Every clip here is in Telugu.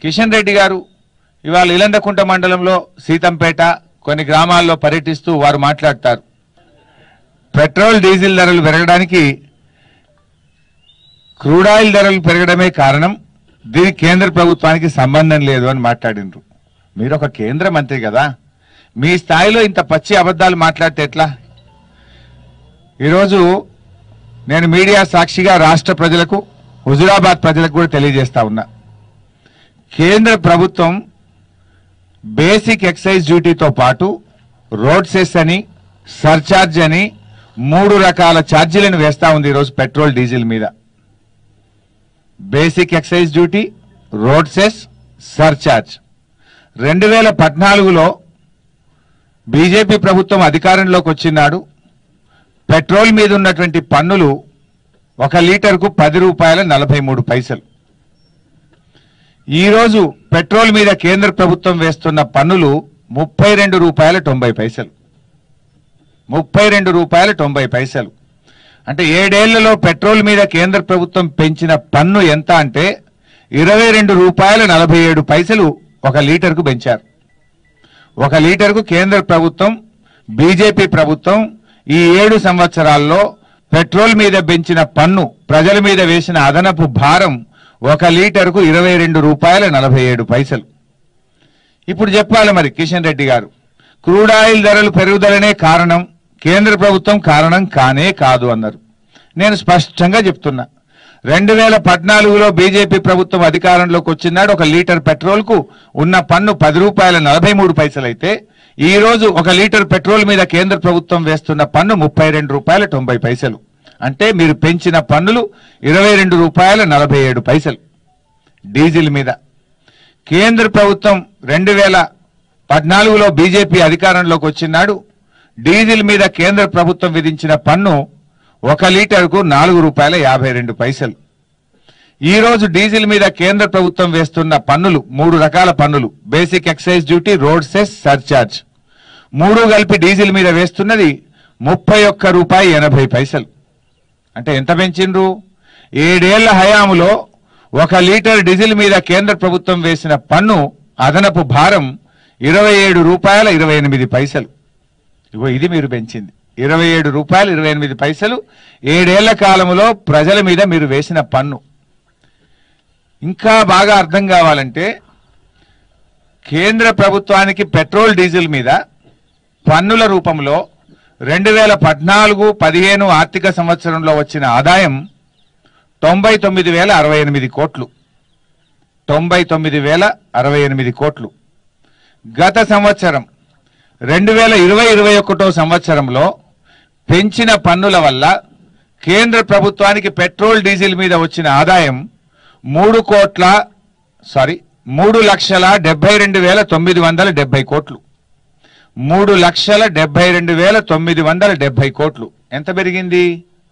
కిషన్ రెడ్డి గారు ఇవాళ ఇలందకుంట మండలంలో సీతంపేట కొన్ని గ్రామాల్లో పర్యటిస్తూ వారు మాట్లాడతారు పెట్రోల్ డీజిల్ ధరలు పెరగడానికి క్రూడ్ ఆయిల్ ధరలు పెరగడమే కారణం దీనికి కేంద్ర ప్రభుత్వానికి సంబంధం లేదు అని మాట్లాడినరు మీరు ఒక కేంద్ర మంత్రి కదా మీ స్థాయిలో ఇంత పచ్చి అబద్ధాలు మాట్లాడితే ఎట్లా ఈరోజు నేను మీడియా సాక్షిగా రాష్ట్ర ప్రజలకు హుజురాబాద్ ప్రజలకు కూడా తెలియజేస్తా ఉన్నా కేంద్ర ప్రభుత్వం బేసిక్ ఎక్సైజ్ డ్యూటీతో పాటు రోడ్ సెస్ అని సర్చార్జ్ అని మూడు రకాల ఛార్జీలను వేస్తా ఉంది ఈరోజు పెట్రోల్ డీజిల్ మీద basic excise duty road cess surcharge రెండు వేల పద్నాలుగులో బీజేపీ ప్రభుత్వం అధికారంలోకి వచ్చినాడు పెట్రోల్ మీద ఉన్నటువంటి పన్నులు ఒక లీటర్కు పది రూపాయల నలభై మూడు పైసలు ఈరోజు పెట్రోల్ మీద కేంద్ర ప్రభుత్వం వేస్తున్న పన్నులు ముప్పై రెండు రూపాయల తొంభై పైసలు ముప్పై రెండు రూపాయల తొంభై పైసలు అంటే ఏడేళ్లలో పెట్రోల్ మీద కేంద్ర ప్రభుత్వం పెంచిన పన్ను ఎంత అంటే ఇరవై రెండు రూపాయల నలభై ఏడు పైసలు ఒక లీటర్కు పెంచారు ఒక లీటర్కు కేంద్ర ప్రభుత్వం బీజేపీ ప్రభుత్వం ఈ ఏడు సంవత్సరాల్లో పెట్రోల్ మీద పెంచిన పన్ను ప్రజల మీద వేసిన అదనపు భారం ఒక లీటర్కు ఇరవై రెండు రూపాయల నలభై ఏడు పైసలు ఇప్పుడు చెప్పాలి మరి కిషన్ రెడ్డి గారు క్రూడ్ ఆయిల్ ధరలు పెరుగుదలనే కారణం కేంద్ర ప్రభుత్వం కారణం కానే కాదు అన్నారు నేను స్పష్టంగా చెప్తున్నా రెండు వేల పద్నాలుగులో బీజేపీ ప్రభుత్వం అధికారంలోకి వచ్చినాడు ఒక లీటర్ పెట్రోల్ కు ఉన్న పన్ను పది రూపాయల నలభై మూడు పైసలైతే ఈ రోజు ఒక లీటర్ పెట్రోల్ మీద కేంద్ర ప్రభుత్వం వేస్తున్న పన్ను ముప్పై రెండు రూపాయల తొంభై పైసలు అంటే మీరు పెంచిన పన్నులు ఇరవై రెండు రూపాయల నలభై ఏడు పైసలు డీజిల్ మీద కేంద్ర ప్రభుత్వం రెండు వేల పద్నాలుగులో బీజేపీ అధికారంలోకి వచ్చినాడు డీజిల్ మీద కేంద్ర ప్రభుత్వం విధించిన పన్ను ఒక లీటర్కు నాలుగు రూపాయల యాభై రెండు పైసలు ఈ రోజు డీజిల్ మీద కేంద్ర ప్రభుత్వం వేస్తున్న పన్నులు మూడు రకాల పన్నులు basic excise duty road cess surcharge మూడు కలిపి డీజిల్ మీద వేస్తున్నది ముప్పై ఒక్క రూపాయి ఎనభై పైసలు అంటే ఎంత పెంచిండ్రు ఏడేళ్ల హయాములో ఒక లీటర్ డీజిల్ మీద కేంద్ర ప్రభుత్వం వేసిన పన్ను అదనపు భారం ఇరవై ఏడు రూపాయల ఇరవై ఎనిమిది పైసలు ఇగో ఇది మీరు పెంచింది ఇరవై ఏడు రూపాయలు ఇరవై ఎనిమిది పైసలు ఏడేళ్ల కాలములో ప్రజల మీద మీరు వేసిన పన్ను ఇంకా బాగా అర్థం కావాలంటే కేంద్ర ప్రభుత్వానికి పెట్రోల్ డీజిల్ మీద పన్నుల రూపంలో రెండు వేల పద్నాలుగు పదిహేను ఆర్థిక సంవత్సరంలో వచ్చిన ఆదాయం తొంభై తొమ్మిది వేల అరవై ఎనిమిది కోట్లు తొంభై తొమ్మిది వేల అరవై ఎనిమిది కోట్లు గత సంవత్సరం రెండు వేల ఇరవై ఇరవై ఒకటో సంవత్సరంలో పెంచిన పన్నుల వల్ల కేంద్ర ప్రభుత్వానికి పెట్రోల్ డీజిల్ మీద వచ్చిన ఆదాయం మూడు కోట్ల సారీ మూడు లక్షల డెబ్బై రెండు వేల తొమ్మిది వందల డెబ్బై కోట్లు మూడు లక్షల డెబ్బై రెండు వేల తొమ్మిది వందల డెబ్బై కోట్లు ఎంత పెరిగింది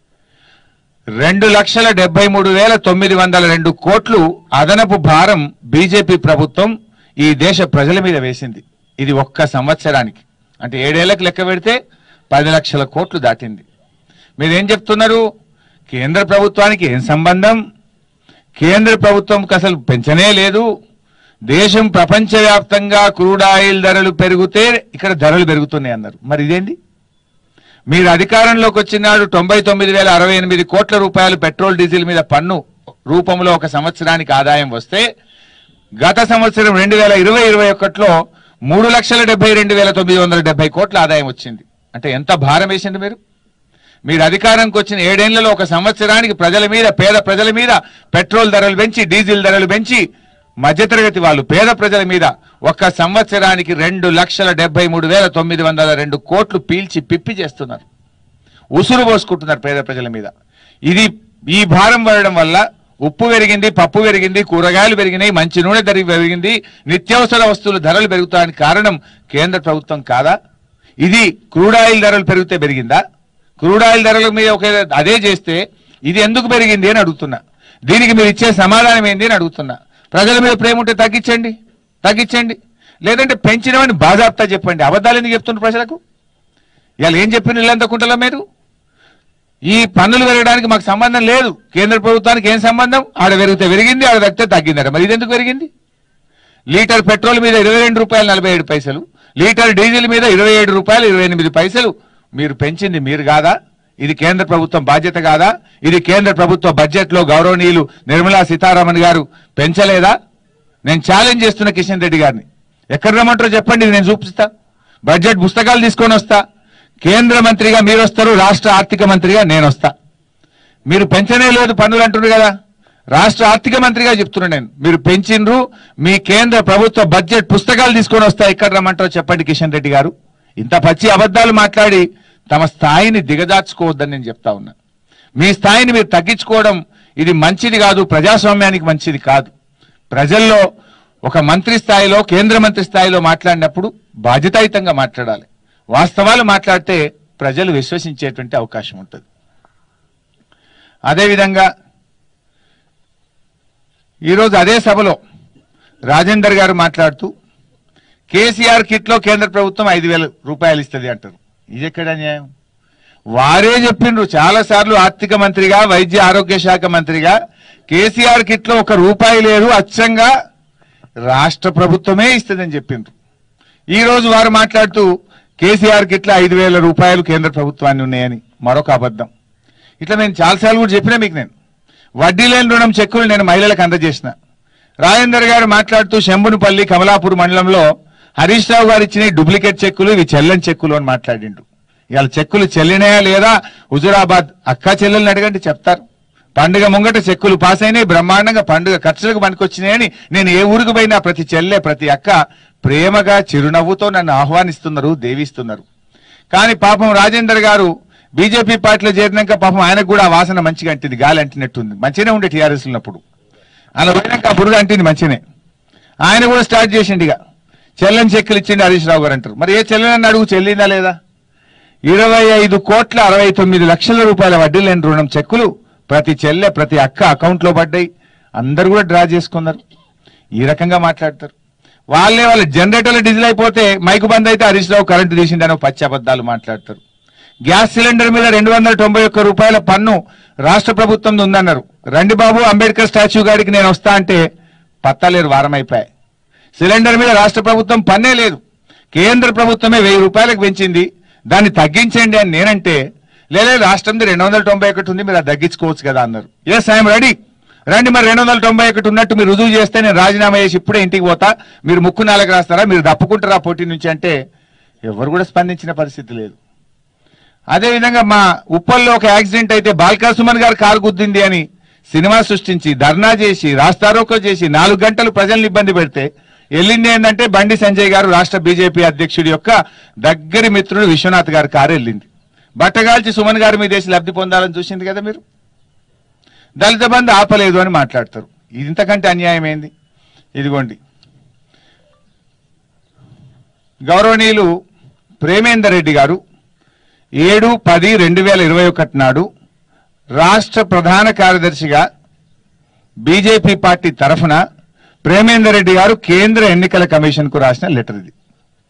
రెండు లక్షల డెబ్బై మూడు వేల తొమ్మిది వందల రెండు కోట్లు అదనపు భారం బీజేపీ ప్రభుత్వం ఈ దేశ ప్రజల మీద వేసింది ఇది ఒక్క సంవత్సరానికి అంటే ఏడేళ్లకు లెక్క పెడితే పది లక్షల కోట్లు దాటింది మీరేం చెప్తున్నారు కేంద్ర ప్రభుత్వానికి ఏం సంబంధం కేంద్ర ప్రభుత్వంకి అసలు పెంచనే లేదు దేశం ప్రపంచవ్యాప్తంగా క్రూడ్ ఆయిల్ ధరలు పెరిగితే ఇక్కడ ధరలు పెరుగుతున్నాయి అన్నారు మరి ఇదేంటి మీరు అధికారంలోకి వచ్చినాడు తొంభై తొమ్మిది వేల అరవై ఎనిమిది కోట్ల రూపాయలు పెట్రోల్ డీజిల్ మీద పన్ను రూపంలో ఒక సంవత్సరానికి ఆదాయం వస్తే గత సంవత్సరం రెండు వేల ఇరవై ఇరవై ఒకటిలో మూడు లక్షల డెబ్బై రెండు వేల తొమ్మిది వందల డెబ్బై కోట్ల ఆదాయం వచ్చింది అంటే ఎంత భారం వేసింది మీరు మీరు అధికారంకి వచ్చిన ఏడేళ్లలో ఒక సంవత్సరానికి ప్రజల మీద పేద ప్రజల మీద పెట్రోల్ ధరలు పెంచి డీజిల్ ధరలు పెంచి మధ్యతరగతి వాళ్ళు పేద ప్రజల మీద ఒక్క సంవత్సరానికి రెండు లక్షల డెబ్బై మూడు వేల తొమ్మిది వందల రెండు కోట్లు పీల్చి పిప్పి చేస్తున్నారు ఉసురు పోసుకుంటున్నారు పేద ప్రజల మీద ఇది ఈ భారం పడడం వల్ల ఉప్పు పెరిగింది పప్పు పెరిగింది కూరగాయలు పెరిగినాయి మంచి నూనె ధర పెరిగింది నిత్యావసర వస్తువుల ధరలు పెరుగుతానికి కారణం కేంద్ర ప్రభుత్వం కాదా ఇది క్రూడ్ ఆయిల్ ధరలు పెరిగితే పెరిగిందా క్రూడ్ ఆయిల్ ధరల మీద ఒక అదే చేస్తే ఇది ఎందుకు పెరిగింది అని అడుగుతున్నా దీనికి మీరు ఇచ్చే సమాధానం ఏంది అని అడుగుతున్నా ప్రజల మీద ప్రేమ ఉంటే తగ్గించండి తగ్గించండి లేదంటే పెంచినవని బాజాప్తా చెప్పండి అబద్ధాలు ఎందుకు చెప్తున్నారు ప్రజలకు ఇవాళ ఏం చెప్పిన ఇల్లంతకుంటలో మీరు ఈ పన్నులు పెరగడానికి మాకు సంబంధం లేదు కేంద్ర ప్రభుత్వానికి ఏం సంబంధం ఆడ పెరిగితే పెరిగింది ఆడ తగ్గితే తగ్గిందట మరి ఇది ఎందుకు పెరిగింది లీటర్ పెట్రోల్ మీద ఇరవై రెండు రూపాయలు నలభై ఏడు పైసలు లీటర్ డీజిల్ మీద ఇరవై ఏడు రూపాయలు ఇరవై ఎనిమిది పైసలు మీరు పెంచింది మీరు కాదా ఇది కేంద్ర ప్రభుత్వం బాధ్యత కాదా ఇది కేంద్ర ప్రభుత్వ బడ్జెట్ లో గౌరవనీయులు నిర్మలా సీతారామన్ గారు పెంచలేదా నేను ఛాలెంజ్ చేస్తున్న కిషన్ రెడ్డి గారిని ఎక్కడ రమ్మంటారో చెప్పండి నేను చూపిస్తా బడ్జెట్ పుస్తకాలు తీసుకొని వస్తా కేంద్ర మంత్రిగా మీరు వస్తారు రాష్ట్ర ఆర్థిక మంత్రిగా నేను వస్తా మీరు పెంచనే లేదు పన్నులు అంటున్నారు కదా రాష్ట్ర ఆర్థిక మంత్రిగా చెప్తున్నా నేను మీరు పెంచిండ్రు మీ కేంద్ర ప్రభుత్వ బడ్జెట్ పుస్తకాలు తీసుకొని వస్తా ఎక్కడ రమ్మంటారో చెప్పండి కిషన్ రెడ్డి గారు ఇంత పచ్చి అబద్ధాలు మాట్లాడి తమ స్థాయిని దిగజార్చుకోవద్దని నేను చెప్తా ఉన్నా మీ స్థాయిని మీరు తగ్గించుకోవడం ఇది మంచిది కాదు ప్రజాస్వామ్యానికి మంచిది కాదు ప్రజల్లో ఒక మంత్రి స్థాయిలో కేంద్ర మంత్రి స్థాయిలో మాట్లాడినప్పుడు బాధ్యతాయుతంగా మాట్లాడాలి వాస్తవాలు మాట్లాడితే ప్రజలు విశ్వసించేటువంటి అవకాశం ఉంటుంది అదేవిధంగా ఈరోజు అదే సభలో రాజేందర్ గారు మాట్లాడుతూ కేసీఆర్ కిట్లో కేంద్ర ప్రభుత్వం ఐదు వేల రూపాయలు ఇస్తుంది అంటారు ఇది ఎక్కడ న్యాయం వారే చెప్పిండ్రు చాలా సార్లు ఆర్థిక మంత్రిగా వైద్య ఆరోగ్య శాఖ మంత్రిగా కేసీఆర్ కిట్లో ఒక రూపాయి లేదు అచ్చంగా రాష్ట్ర ప్రభుత్వమే ఇస్తుందని చెప్పిండ్రు ఈ రోజు వారు మాట్లాడుతూ కేసీఆర్ కిట్ల ఐదు వేల రూపాయలు కేంద్ర ప్రభుత్వాన్ని ఉన్నాయని మరొక అబద్ధం ఇట్లా నేను చాలాసార్లు కూడా చెప్పినా మీకు నేను వడ్డీ లేని రుణం చెక్కులు నేను మహిళలకు అందజేసిన రాజేందర్ గారు మాట్లాడుతూ శంభునిపల్లి కమలాపూర్ మండలంలో హరీష్ రావు గారు ఇచ్చిన ఈ డూప్లికేట్ చెక్కులు ఇవి చెల్లని చెక్కులు అని మాట్లాడిండు ఇవాళ చెక్కులు చెల్లినాయా లేదా హుజురాబాద్ అక్క చెల్లెల్ని అడగండి చెప్తారు పండుగ ముంగట చెక్కులు పాస్ అయినాయి బ్రహ్మాండంగా పండుగ ఖర్చులకు పనికొచ్చినాయని నేను ఏ ఊరికి పోయినా ప్రతి చెల్లె ప్రతి అక్క ప్రేమగా చిరునవ్వుతో నన్ను ఆహ్వానిస్తున్నారు దేవిస్తున్నారు కానీ పాపం రాజేందర్ గారు బీజేపీ పార్టీలో చేరినాక పాపం ఆయనకు కూడా ఆ వాసన మంచిగా అంటింది గాలి అంటినట్టుంది మంచిగానే ఉండే టీఆర్ఎస్ ఉన్నప్పుడు అలా పోయినాక ఆ బురద అంటింది మంచినే ఆయన కూడా స్టార్ట్ చేసిండు ఇక చెల్లని చెక్కులు ఇచ్చిండు హరీష్ రావు గారు అంటారు మరి ఏ చెల్లెని అడుగు చెల్లిందా లేదా ఇరవై ఐదు కోట్ల అరవై తొమ్మిది లక్షల రూపాయల వడ్డీ లేని రుణం చెక్కులు ప్రతి చెల్లె ప్రతి అక్క అకౌంట్ లో పడ్డాయి అందరు కూడా డ్రా చేసుకున్నారు ఈ రకంగా మాట్లాడతారు వాళ్ళే వాళ్ళ జనరేటర్లు డీజిల్ అయిపోతే మైకు బంద్ అయితే హరీష్ రావు కరెంటు తీసిండని ఒక పచ్చి అబద్ధాలు మాట్లాడతారు గ్యాస్ సిలిండర్ మీద రెండు వందల తొంభై ఒక్క రూపాయల పన్ను రాష్ట్ర ప్రభుత్వం ఉందన్నారు రండి బాబు అంబేద్కర్ స్టాచ్యూ గారికి నేను వస్తా అంటే పత్తలేరు వారం అయిపోయాయి సిలిండర్ మీద రాష్ట్ర ప్రభుత్వం పన్నే లేదు కేంద్ర ప్రభుత్వమే వెయ్యి రూపాయలకు పెంచింది దాన్ని తగ్గించండి అని నేనంటే లేలే రాష్ట్రంది రెండు వందల తొంభై ఒకటి ఉంది మీరు అది తగ్గించుకోవచ్చు కదా అన్నారు ఎస్ ఐఎమ్ రెడీ రండి మరి రెండు వందల తొంభై ఒకటి ఉన్నట్టు మీరు రుజువు చేస్తే నేను రాజీనామా చేసి ఇప్పుడే ఇంటికి పోతా మీరు ముక్కు నాలుగు రాస్తారా మీరు తప్పుకుంటారా పోటీ నుంచి అంటే ఎవరు కూడా స్పందించిన పరిస్థితి లేదు అదేవిధంగా మా ఉప్పల్లో ఒక యాక్సిడెంట్ అయితే బాల్కా సుమన్ గారు కారు గుద్దింది అని సినిమా సృష్టించి ధర్నా చేసి రాస్తారోకో చేసి నాలుగు గంటలు ప్రజల్ని ఇబ్బంది పెడితే వెళ్ళింది ఏంటంటే బండి సంజయ్ గారు రాష్ట్ర బీజేపీ అధ్యక్షుడి యొక్క దగ్గరి మిత్రుడు విశ్వనాథ్ గారి కారు వెళ్ళింది బట్టగాల్చి సుమన్ గారు మీ దేశ లబ్ధి పొందాలని చూసింది కదా మీరు దళిత బంధు ఆపలేదు అని మాట్లాడతారు ఇది ఇంతకంటే అన్యాయం ఏంది ఇదిగోండి గౌరవనీయులు ప్రేమేందర్ రెడ్డి గారు ఏడు పది రెండు వేల ఇరవై ఒకటి నాడు రాష్ట్ర ప్రధాన కార్యదర్శిగా బీజేపీ పార్టీ తరఫున ప్రేమేందర్ రెడ్డి గారు కేంద్ర ఎన్నికల కమిషన్ కు రాసిన లెటర్ ఇది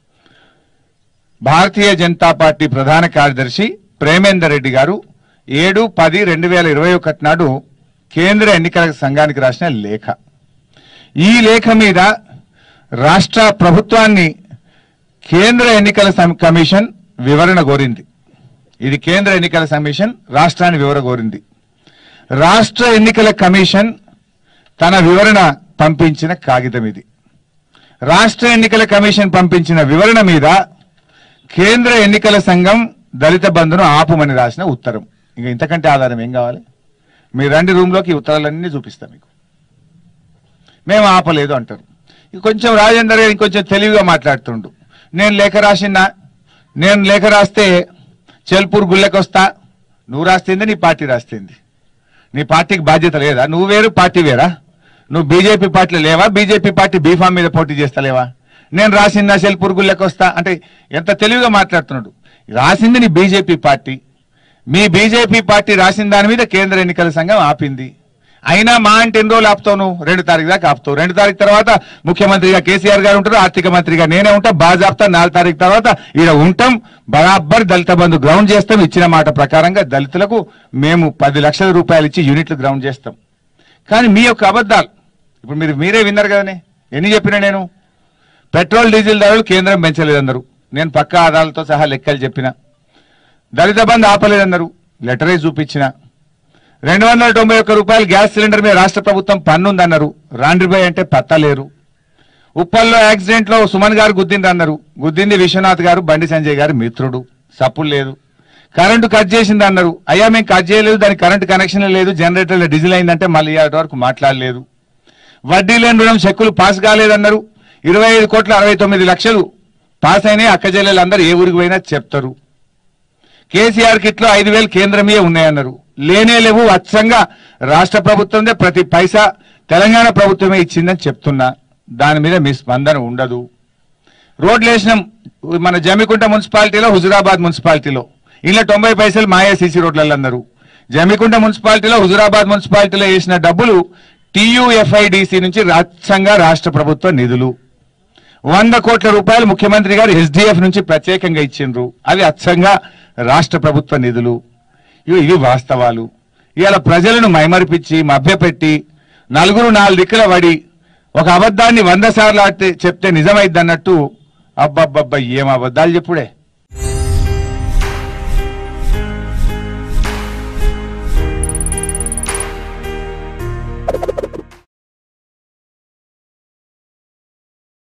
భారతీయ జనతా పార్టీ ప్రధాన కార్యదర్శి ప్రేమేందర్ రెడ్డి గారు ఏడు పది రెండు వేల ఇరవై ఒకటి నాడు కేంద్ర ఎన్నికల సంఘానికి రాసిన లేఖ ఈ లేఖ మీద రాష్ట్ర ప్రభుత్వాన్ని కేంద్ర ఎన్నికల సం- కమిషన్ వివరణ కోరింది ఇది కేంద్ర ఎన్నికల కమిషన్ రాష్ట్రాన్ని వివరణ కోరింది రాష్ట్ర ఎన్నికల కమిషన్ తన వివరణ పంపించిన కాగితం ఇది రాష్ట్ర ఎన్నికల కమిషన్ పంపించిన వివరణ మీద కేంద్ర ఎన్నికల సంఘం దళిత బంధును ఆపుమని రాసిన ఉత్తరం ఇంకా ఇంతకంటే ఆధారం ఏం కావాలి మీరు రండి రూమ్లోకి ఈ ఉత్తరాలన్నీ చూపిస్తాం మీకు మేము ఆపలేదు అంటారు ఇక కొంచెం రాజేందర్ గారు ఇంకొంచెం తెలివిగా మాట్లాడుతుండు నేను లేఖ రాసినా నేను లేఖ రాస్తే చెల్పూర్ గుళ్ళకొస్తా నువ్వు రాస్తేంది నీ పార్టీ రాస్తేంది నీ పార్టీకి బాధ్యత లేదా నువ్వు వేరు పార్టీ వేరా నువ్వు బీజేపీ పార్టీలో లేవా బీజేపీ పార్టీ బీఫామ్ మీద పోటీ చేస్తలేవా నేను రాసిందా సెల్పూర్ గుళ్ళకొస్తా అంటే ఎంత తెలివిగా మాట్లాడుతున్నాడు రాసింది నీ బీజేపీ పార్టీ మీ బీజేపీ పార్టీ రాసిన దాని మీద కేంద్ర ఎన్నికల సంఘం ఆపింది అయినా మా అంటే ఎన్ని రోజులు ఆపుతావు నువ్వు రెండు తారీఖు దాకా ఆపుతావు రెండు తారీఖు తర్వాత ముఖ్యమంత్రిగా కేసీఆర్ గారు ఉంటారు ఆర్థిక మంత్రిగా నేనే ఉంటా బాజాప్తా నాలుగు తారీఖు తర్వాత ఈడ ఉంటాం బరాబర్ దళిత బంధు గ్రౌండ్ చేస్తాం ఇచ్చిన మాట ప్రకారంగా దళితులకు మేము పది లక్షల రూపాయలు ఇచ్చి యూనిట్లు గ్రౌండ్ చేస్తాం కానీ మీ యొక్క అబద్ధాలు ఇప్పుడు మీరు మీరే విన్నారు కదనే ఎన్ని చెప్పినా నేను పెట్రోల్ డీజిల్ ధరలు కేంద్రం పెంచలేదన్నారు నేను పక్క ఆధారాలతో సహా లెక్కలు చెప్పిన దళిత బంధు ఆపలేదన్నారు లెటరే చూపించిన రెండు వందల తొంభై ఒక్క రూపాయలు గ్యాస్ సిలిండర్ మీద రాష్ట్ర ప్రభుత్వం పన్ను ఉందన్నారు రాండ్రిబాయ్ అంటే పత్తలేరు ఉప్పల్లో యాక్సిడెంట్ లో సుమన్ గారు గుద్దింది అన్నారు గుద్దింది విశ్వనాథ్ గారు బండి సంజయ్ గారు మిత్రుడు సప్పులు లేదు కరెంటు కట్ చేసింది అన్నారు అయ్యా మేము కట్ చేయలేదు దానికి కరెంటు కనెక్షన్ లేదు జనరేటర్లో డీజిల్ అయిందంటే మళ్ళీ ఇవాటి వరకు మాట్లాడలేదు వడ్డీ లేని రుణం చెక్కులు పాస్ కాలేదన్నారు ఇరవై ఐదు కోట్ల అరవై తొమ్మిది లక్షలు పాస్ అయినాయి అక్క చెల్లెలందరూ ఏ ఊరికి పోయినా చెప్తారు కేసీఆర్ కిట్లో ఐదు వేలు కేంద్రమే ఉన్నాయన్నారు లేనే లేవు అచ్చంగా రాష్ట్ర ప్రభుత్వందే ప్రతి పైసా తెలంగాణ ప్రభుత్వమే ఇచ్చిందని చెప్తున్నా దాని మీద మీ స్పందన ఉండదు రోడ్లు వేసినాం మన జమికుంట మున్సిపాలిటీలో హుజురాబాద్ మున్సిపాలిటీలో ఇలా తొంభై పైసలు మాయా సీసీ రోడ్లలో అన్నారు జమికుంట మున్సిపాలిటీలో హుజురాబాద్ మున్సిపాలిటీలో వేసిన డబ్బులు టీయూఎఫ్ఐడిసి నుంచి రాష్ట్రంగా రాష్ట్ర ప్రభుత్వ నిధులు వంద కోట్ల రూపాయలు ముఖ్యమంత్రి గారు ఎస్డిఎఫ్ నుంచి ప్రత్యేకంగా ఇచ్చిండ్రు అవి అచ్చంగా రాష్ట్ర ప్రభుత్వ నిధులు ఇవి ఇవి వాస్తవాలు ఇవాళ ప్రజలను మైమరిపించి మభ్యపెట్టి నలుగురు నాలుగు దిక్కుల పడి ఒక అబద్ధాన్ని వంద సార్లు ఆడితే చెప్తే నిజమైద్దన్నట్టు అబ్బబ్బబ్బా ఏం అబద్ధాలు చెప్పుడే